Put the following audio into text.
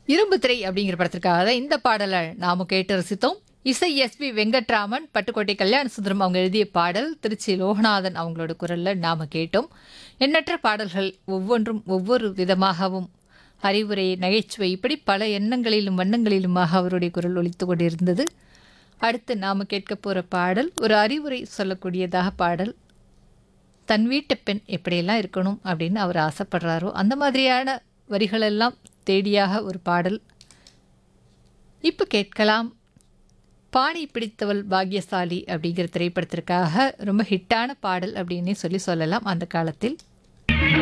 இரும்பு திரை அப்படிங்கிற படத்திற்காக தான் இந்த பாடலை நாம கேட்டு ரசித்தோம் இசை எஸ்பி வெங்கட்ராமன் பட்டுக்கோட்டை கல்யாண சுந்தரம் அவங்க எழுதிய பாடல் திருச்சி லோகநாதன் அவங்களோட குரல்ல நாம கேட்டோம் எண்ணற்ற பாடல்கள் ஒவ்வொன்றும் ஒவ்வொரு விதமாகவும் அறிவுரை நகைச்சுவை இப்படி பல எண்ணங்களிலும் வண்ணங்களிலுமாக அவருடைய குரல் ஒலித்து கொண்டிருந்தது அடுத்து நாம கேட்க போற பாடல் ஒரு அறிவுரை சொல்லக்கூடியதாக பாடல் தன் வீட்டு பெண் எப்படியெல்லாம் இருக்கணும் அப்படின்னு அவர் ஆசைப்படுறாரோ அந்த மாதிரியான வரிகளெல்லாம் தேடியாக ஒரு பாடல் இப்போ கேட்கலாம் பாணி பிடித்தவள் பாக்யசாலி அப்படிங்கிற திரைப்படத்திற்காக ரொம்ப ஹிட்டான பாடல் அப்படின்னே சொல்லி சொல்லலாம் அந்த காலத்தில்